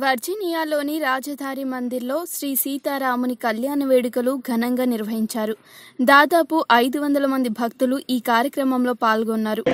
వర్జీనియాలోని రాజధాని మందిర్లో శ్రీ సీతారాముని కళ్యాణ వేడుకలు ఘనంగా నిర్వహించారు దాదాపు ఐదు వందల మంది భక్తులు ఈ కార్యక్రమంలో పాల్గొన్నారు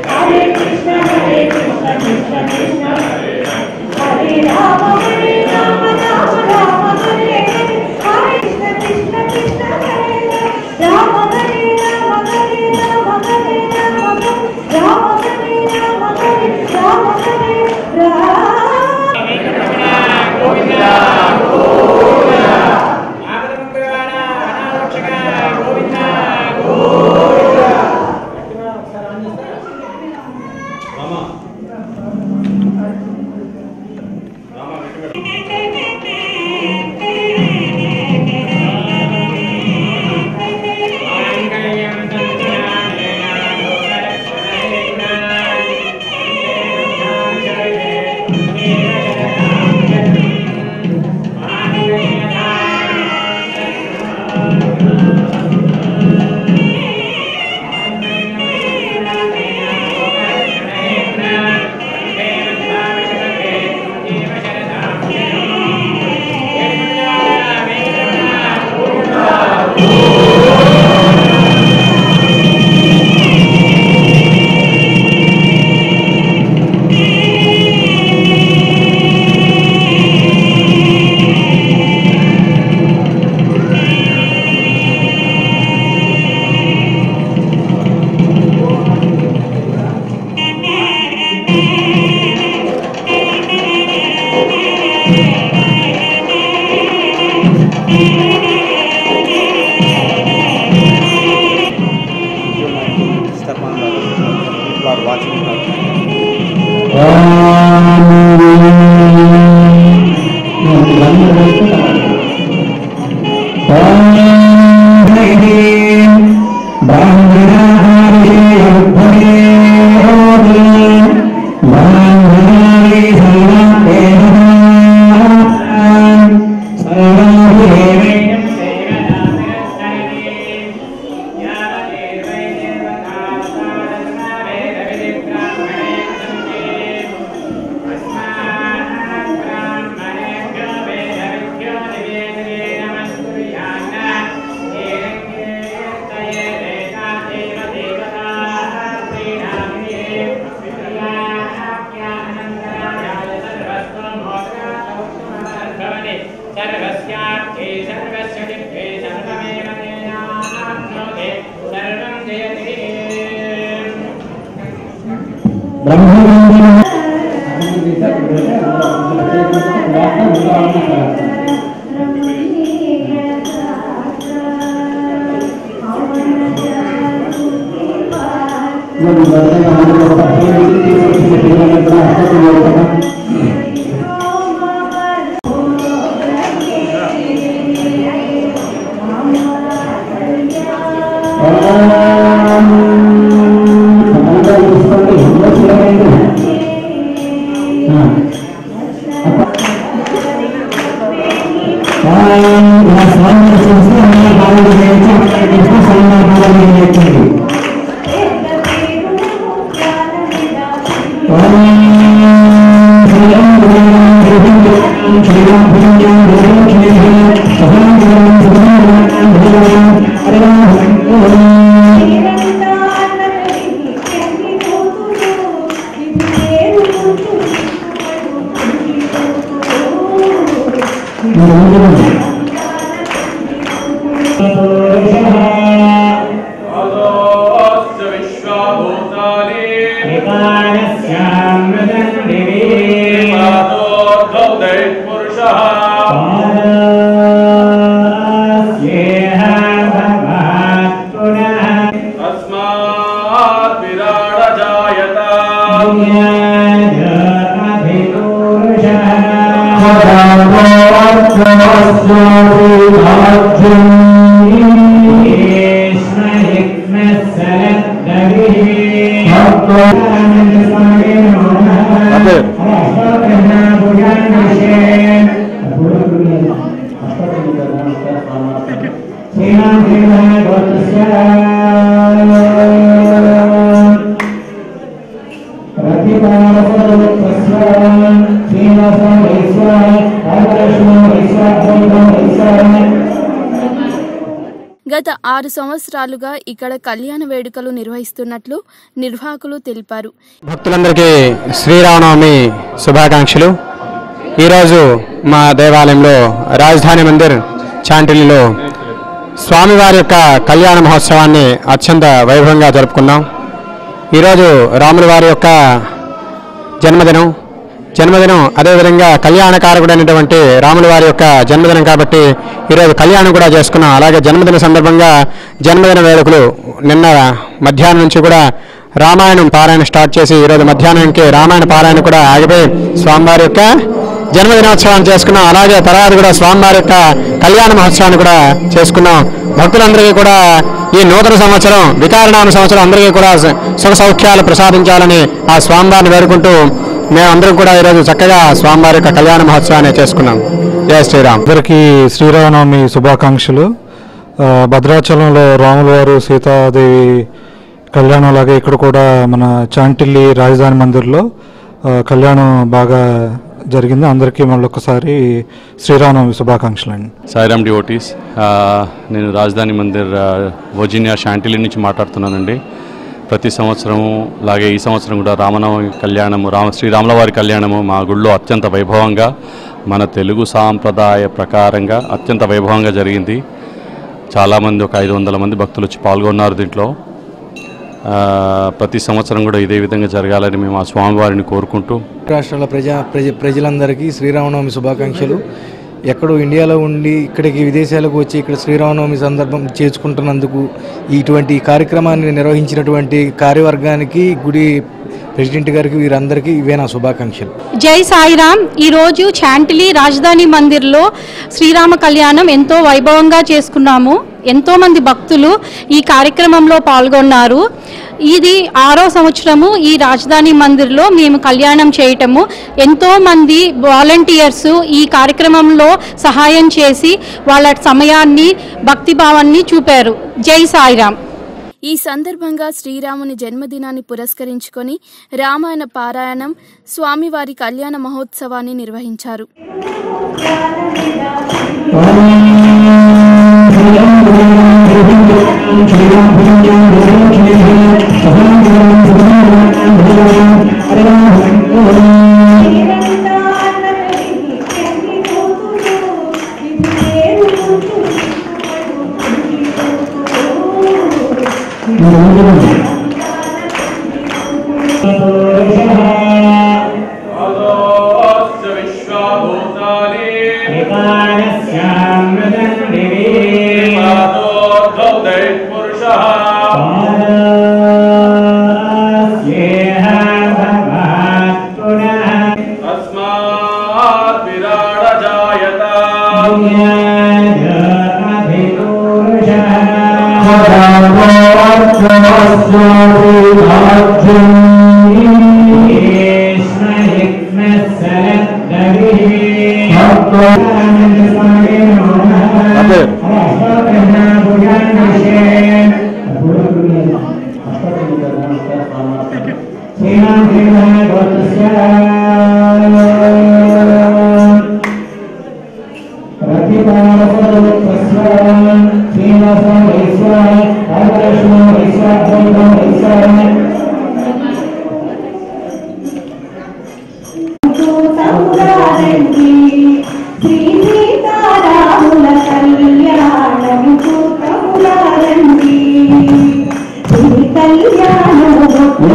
step on that. People are watching that. सर्वस्यार्थे सर्वस्य जिह्वे सर्वमेव तेनाप्नोति सर्वं जयति अदोऽस्य विश्वभूतानि पादोद्धौतैः तस्मात् विराड जायत శ్రీనివాస గత ఆరు సంవత్సరాలుగా ఇక్కడ కళ్యాణ వేడుకలు నిర్వహిస్తున్నట్లు నిర్వాహకులు తెలిపారు భక్తులందరికీ శ్రీరామనవమి శుభాకాంక్షలు ఈరోజు మా దేవాలయంలో రాజధాని మందిర్ చాంటిలిలో స్వామివారి యొక్క కళ్యాణ మహోత్సవాన్ని అత్యంత వైభవంగా జరుపుకున్నాం ఈరోజు రాముల వారి యొక్క జన్మదినం జన్మదినం అదేవిధంగా కళ్యాణకారకుడైనటువంటి రాముల వారి యొక్క జన్మదినం కాబట్టి ఈరోజు కళ్యాణం కూడా చేసుకున్నాం అలాగే జన్మదిన సందర్భంగా జన్మదిన వేడుకలు నిన్న మధ్యాహ్నం నుంచి కూడా రామాయణం పారాయణ స్టార్ట్ చేసి ఈరోజు మధ్యాహ్నానికి రామాయణ పారాయణ కూడా ఆగిపోయి స్వామివారి యొక్క జన్మదినోత్సవాన్ని చేసుకున్నాం అలాగే తర్వాత కూడా స్వామివారి యొక్క కళ్యాణ మహోత్సవాన్ని కూడా చేసుకున్నాం భక్తులందరికీ కూడా ఈ నూతన సంవత్సరం వికారనామ సంవత్సరం అందరికీ కూడా సుఖ సౌఖ్యాలు ప్రసాదించాలని ఆ స్వామివారిని వేడుకుంటూ మేమందరం కూడా ఈరోజు చక్కగా స్వామివారి యొక్క కళ్యాణ మహోత్సవాన్ని చేసుకున్నాం జయ శ్రీరామ్ అందరికీ శ్రీరామనవమి శుభాకాంక్షలు ఆ, భద్రాచలంలో రాముల వారు సీతాదేవి కళ్యాణం లాగా ఇక్కడ కూడా మన చాంటిల్లి రాజధాని మందిర్లో ఆ, కళ్యాణం బాగా జరిగింది అందరికీ మళ్ళొకసారి శ్రీరామనవమి శుభాకాంక్షలు అండి సాయిరామ్ డివోటీస్ ఆ, నేను రాజధాని మందిర్ ఆ, వర్జీనియా షాంటిలీ నుంచి మాట్లాడుతున్నానండి ప్రతి సంవత్సరం లాగే ఈ సంవత్సరం కూడా రామనవమి కళ్యాణము రామ శ్రీరాముల వారి కళ్యాణము మా గుళ్ళో అత్యంత వైభవంగా మన తెలుగు సాంప్రదాయ ప్రకారంగా అత్యంత వైభవంగా జరిగింది చాలామంది ఒక ఐదు వందల మంది భక్తులు వచ్చి పాల్గొన్నారు దీంట్లో ఆ, ప్రతి సంవత్సరం కూడా ఇదే విధంగా జరగాలని మేము ఆ స్వామివారిని కోరుకుంటూ రాష్ట్రాల ప్రజా ప్రజ ప్రజలందరికీ శ్రీరామనవమి శుభాకాంక్షలు ఎక్కడో ఇండియాలో ఉండి ఇక్కడికి విదేశాలకు వచ్చి ఇక్కడ శ్రీరామనవమి సందర్భం చేసుకుంటున్నందుకు ఇటువంటి కార్యక్రమాన్ని నిర్వహించినటువంటి కార్యవర్గానికి గుడి ప్రెసిడెంట్ గారికి వీరందరికీ ఇవే నా శుభాకాంక్షలు జై సాయిరామ్ ఈరోజు చాంటిలి రాజధాని మందిర్లో శ్రీరామ కళ్యాణం ఎంతో వైభవంగా చేసుకున్నాము ఎంతో మంది భక్తులు ఈ కార్యక్రమంలో పాల్గొన్నారు ఇది ఆరో సంవత్సరము ఈ రాజధాని మందిర్లో మేము కళ్యాణం చేయటము ఎంతో మంది వాలంటీర్స్ ఈ కార్యక్రమంలో సహాయం చేసి వాళ్ళ సమయాన్ని భక్తిభావాన్ని చూపారు జై సాయిరామ్ ఈ సందర్భంగా శ్రీరాముని జన్మదినాన్ని పురస్కరించుకొని రామాయణ పారాయణం స్వామివారి కళ్యాణ మహోత్సవాన్ని నిర్వహించారు अदोऽस्य विश्वाभूतानि पादोद्धौतैः पुरुषः तस्मात् विराडजायत అదే శ్రీ సీతారాముల కళ్యాణం చూతములారండి శ్రీ కళ్యాణము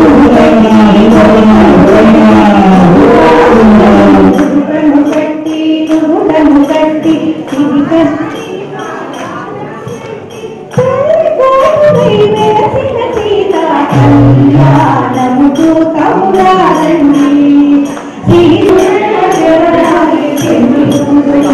నుడను కట్టి నుడను కట్టి ఇది కట్టి వెలసిన సీత కళ్యాణము చూతములారండి శ్రీ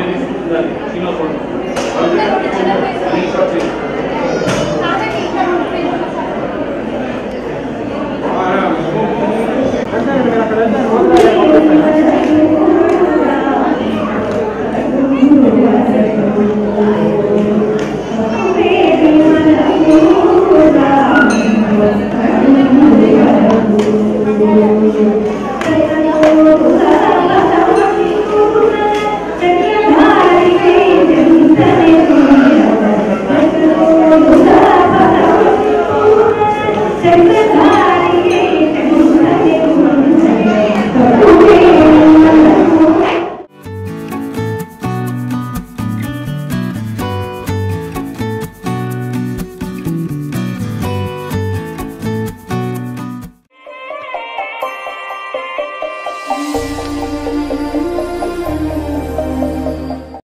చక్రధారి